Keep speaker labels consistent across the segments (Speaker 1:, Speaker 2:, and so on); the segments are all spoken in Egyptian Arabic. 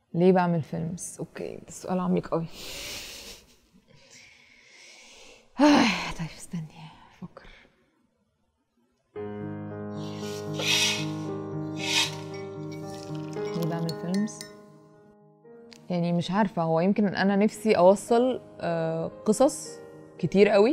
Speaker 1: ليه بعمل فيلمز اوكي ده سؤال عميق قوي طيب استني افكر ليه بعمل فيلمز يعني مش عارفه هو يمكن انا نفسي اوصل آه، قصص كتير قوي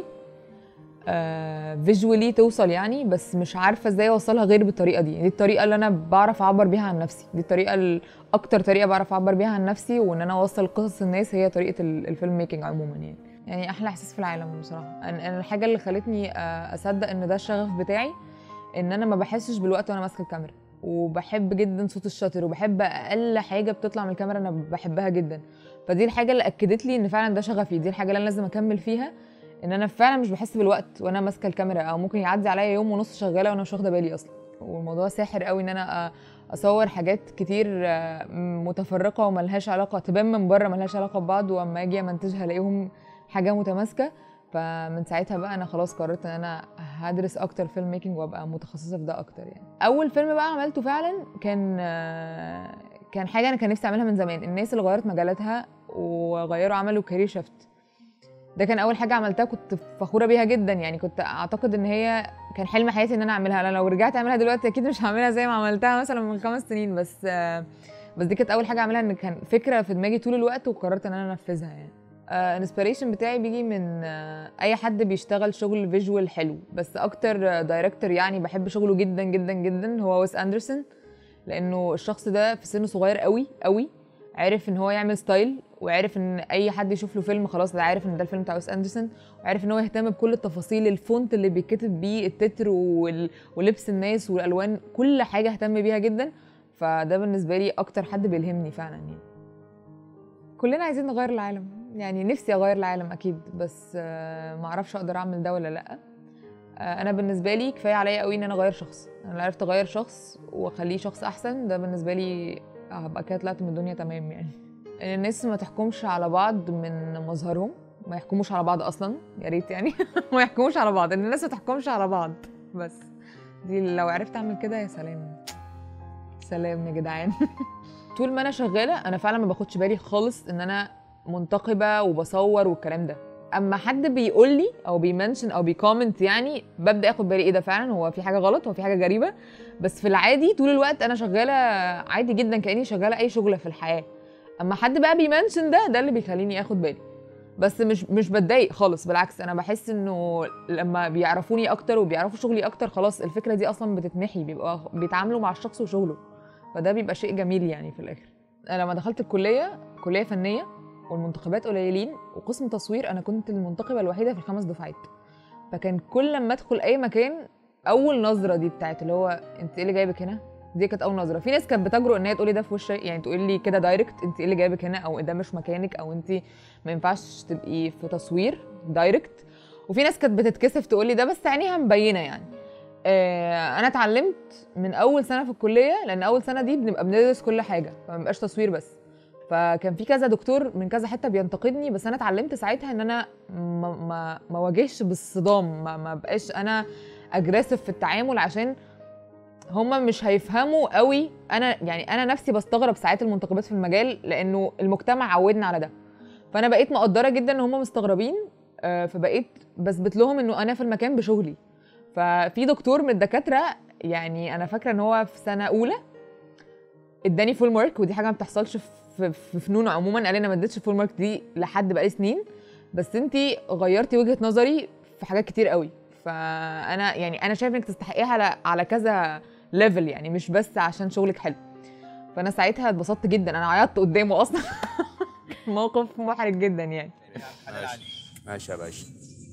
Speaker 1: فيجولي توصل يعني بس مش عارفه ازاي اوصلها غير بالطريقه دي دي الطريقه اللي انا بعرف اعبر بيها عن نفسي دي الطريقه ال- اكتر طريقه بعرف اعبر بيها عن نفسي وان انا اوصل قصص الناس هي طريقه ال- الفيلم ميكنج عموما يعني يعني احلى احساس في العالم بصراحه أنا أنا الحاجه اللي خلتني آه، اصدق ان ده الشغف بتاعي ان انا ما بحسش بالوقت وانا ماسكه الكاميرا وبحب جدا صوت الشاطر وبحب اقل حاجه بتطلع من الكاميرا انا بحبها جدا فدي الحاجه اللي اكدت لي ان فعلا ده شغفي دي الحاجه اللي انا لازم اكمل فيها ان انا فعلا مش بحس بالوقت وانا ماسكه الكاميرا او ممكن يعدي عليا يوم ونص شغاله وانا مش واخده بالي اصلا والموضوع ساحر قوي ان انا أ- اصور حاجات كتير آه، متفرقه وملهاش علاقه تبان من بره ملهاش علاقه ببعض واما اجي امنتجها الاقيهم حاجه متماسكه فمن ساعتها بقى انا خلاص قررت ان انا هدرس اكتر فيلم ميكنج وابقى متخصصه في ده اكتر يعني اول فيلم بقى عملته فعلا كان آه، كان حاجه انا كان نفسي اعملها من زمان الناس اللي غيرت مجالاتها وغيروا عملوا كارير شيفت ده كان اول حاجه عملتها كنت فخوره بيها جدا يعني كنت اعتقد ان هي كان حلم حياتي ان انا اعملها انا لو رجعت اعملها دلوقتي اكيد مش هعملها زي ما عملتها مثلا من خمس سنين بس آه، بس دي كانت اول حاجه اعملها ان كان فكره في دماغي طول الوقت وقررت ان انا انفذها يعني الانسبيريشن بتاعي بيجي من آه، اي حد بيشتغل شغل فيجوال حلو بس اكتر دايركتور يعني بحب شغله جدا جدا جدا هو ويس اندرسون لانه الشخص ده في سن صغير قوي قوي عرف ان هو يعمل ستايل وعرف ان اي حد يشوف له فيلم خلاص ده عارف ان ده الفيلم بتاع ويس اندرسون وعرف ان هو يهتم بكل التفاصيل الفونت اللي بيتكتب بيه التتر وال... ولبس الناس والالوان كل حاجه اهتم بيها جدا فده بالنسبه لي اكتر حد بيلهمني فعلا يعني كلنا عايزين نغير العالم يعني نفسي اغير العالم اكيد بس آه، ما اعرفش اقدر اعمل ده ولا لا آه، انا بالنسبه لي كفايه عليا قوي ان انا اغير شخص انا لو عرفت اغير شخص واخليه شخص احسن ده بالنسبه لي هبقى كده طلعت من الدنيا تمام يعني ان الناس ما تحكمش على بعض من مظهرهم ما يحكموش على بعض اصلا يا ريت يعني ما يحكموش على بعض ان الناس ما تحكمش على بعض بس دي لو عرفت اعمل كده يا سلام سلام يا جدعان طول ما انا شغاله انا فعلا ما باخدش بالي خالص ان انا منتقبه وبصور والكلام ده اما حد بيقول لي او بيمنشن او بيكومنت يعني ببدا اخد بالي ايه ده فعلا هو في حاجه غلط هو في حاجه غريبه بس في العادي طول الوقت انا شغاله عادي جدا كاني شغاله اي شغله في الحياه اما حد بقى بيمنشن ده ده اللي بيخليني اخد بالي بس مش مش بتضايق خالص بالعكس انا بحس انه لما بيعرفوني اكتر وبيعرفوا شغلي اكتر خلاص الفكره دي اصلا بتتمحي بيبقى بيتعاملوا مع الشخص وشغله فده بيبقى شيء جميل يعني في الاخر انا لما دخلت الكليه كليه فنيه والمنتخبات قليلين وقسم تصوير انا كنت المنتخبه الوحيده في الخمس دفعات فكان كل لما ادخل اي مكان اول نظره دي بتاعت اللي هو انت ايه اللي جايبك هنا دي كانت اول نظره في ناس كانت بتجرؤ ان هي تقولي ده في وشي يعني تقول لي كده دايركت انت ايه اللي جايبك هنا او ده مش مكانك او انت ما ينفعش تبقي في تصوير دايركت وفي ناس كانت بتتكسف تقول لي ده بس عينيها مبينه يعني آه، انا اتعلمت من اول سنه في الكليه لان اول سنه دي بنبقى بندرس كل حاجه فما بيبقاش تصوير بس فكان في كذا دكتور من كذا حته بينتقدني بس انا اتعلمت ساعتها ان انا ما ما ما واجهش بالصدام ما, ما بقاش انا اجريسيف في التعامل عشان هما مش هيفهموا قوي انا يعني انا نفسي بستغرب ساعات المنتخبات في المجال لانه المجتمع عودنا على ده فانا بقيت مقدره جدا ان هما مستغربين آه، فبقيت بثبت لهم انه انا في المكان بشغلي ففي دكتور من الدكاتره يعني انا فاكره ان هو في سنه اولى اداني فول مارك ودي حاجه ما بتحصلش في في فنون عموما قال لي انا ما اديتش فول مارك دي لحد بقالي سنين بس انت غيرتي وجهه نظري في حاجات كتير قوي فانا يعني انا شايف انك تستحقيها على على كذا ليفل يعني مش بس عشان شغلك حلو فانا ساعتها اتبسطت جدا انا عيطت قدامه اصلا موقف محرج جدا يعني
Speaker 2: ماشي ماشي يا باشا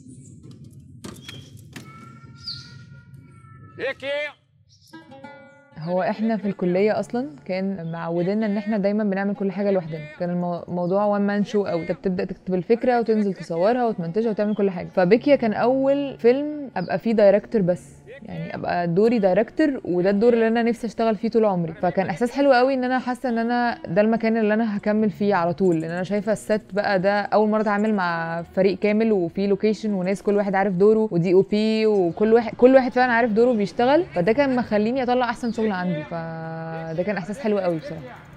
Speaker 1: هو احنا في الكليه اصلا كان معودينا ان احنا دايما بنعمل كل حاجه لوحدنا كان المو- الموضوع وان مان شو او انت بتبدا تكتب الفكره وتنزل تصورها وتمنتجها وتعمل كل حاجه فبيكيا كان اول فيلم ابقى فيه دايركتور بس يعني ابقى دوري دايركتور وده الدور اللي انا نفسي اشتغل فيه طول عمري فكان احساس حلو قوي ان انا حاسه ان انا ده المكان اللي انا هكمل فيه على طول لان انا شايفه الست بقى ده اول مره اتعامل مع فريق كامل وفي لوكيشن وناس كل واحد عارف دوره ودي او بي وكل واحد كل واحد فعلا عارف دوره بيشتغل فده كان مخليني اطلع احسن شغل عندي فده كان احساس حلو قوي بصراحه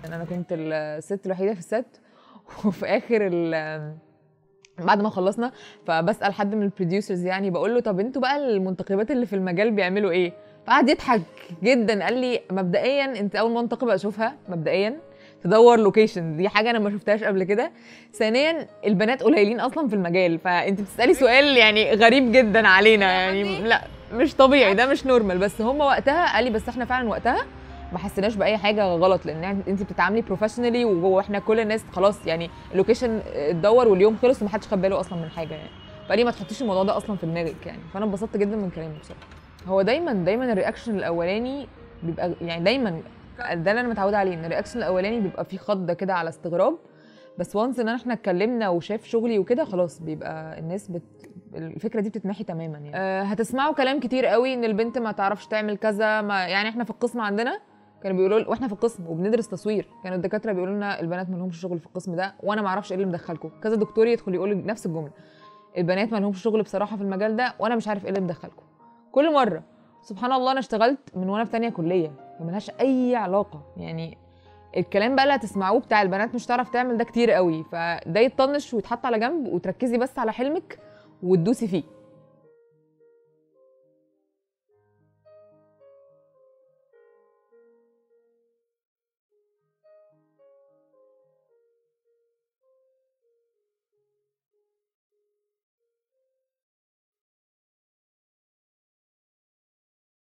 Speaker 1: يعني انا كنت الست الوحيده في الست وفي اخر ال بعد ما خلصنا فبسال حد من البروديوسرز يعني بقول له طب انتوا بقى المنتقبات اللي في المجال بيعملوا ايه فقعد يضحك جدا قال لي مبدئيا انت اول منتقبه اشوفها مبدئيا تدور لوكيشن دي حاجه انا ما شفتهاش قبل كده ثانيا البنات قليلين اصلا في المجال فانت بتسالي سؤال يعني غريب جدا علينا يعني لا مش طبيعي ده مش نورمال بس هم وقتها قال لي بس احنا فعلا وقتها ما حسيناش باي حاجه غلط لان انت بتتعاملي بروفيشنالي واحنا كل الناس خلاص يعني اللوكيشن اتدور واليوم خلص ومحدش خد باله اصلا من حاجه يعني فقال لي ما تحطيش الموضوع ده اصلا في دماغك يعني فانا اتبسطت جدا من كلامه بصراحه هو دايما دايما الرياكشن الاولاني بيبقى يعني دايما ده اللي انا متعوده عليه ان الرياكشن الاولاني بيبقى فيه خضه كده على استغراب بس وانس ان احنا اتكلمنا وشاف شغلي وكده خلاص بيبقى الناس بت... الفكره دي بتتمحي تماما يعني أه هتسمعوا كلام كتير قوي ان البنت ما تعرفش تعمل كذا ما يعني احنا في القسم عندنا كانوا بيقولوا واحنا في القسم وبندرس تصوير كانوا الدكاتره بيقولوا لنا البنات ما لهمش شغل في القسم ده وانا ما اعرفش ايه اللي مدخلكم كذا دكتور يدخل يقول لي نفس الجمله البنات ما لهمش شغل بصراحه في المجال ده وانا مش عارف ايه اللي مدخلكم كل مره سبحان الله انا اشتغلت من وانا في تانية كليه فملهاش اي علاقه يعني الكلام بقى اللي هتسمعوه بتاع البنات مش تعرف تعمل ده كتير قوي فده يتطنش ويتحط على جنب وتركزي بس على حلمك وتدوسي فيه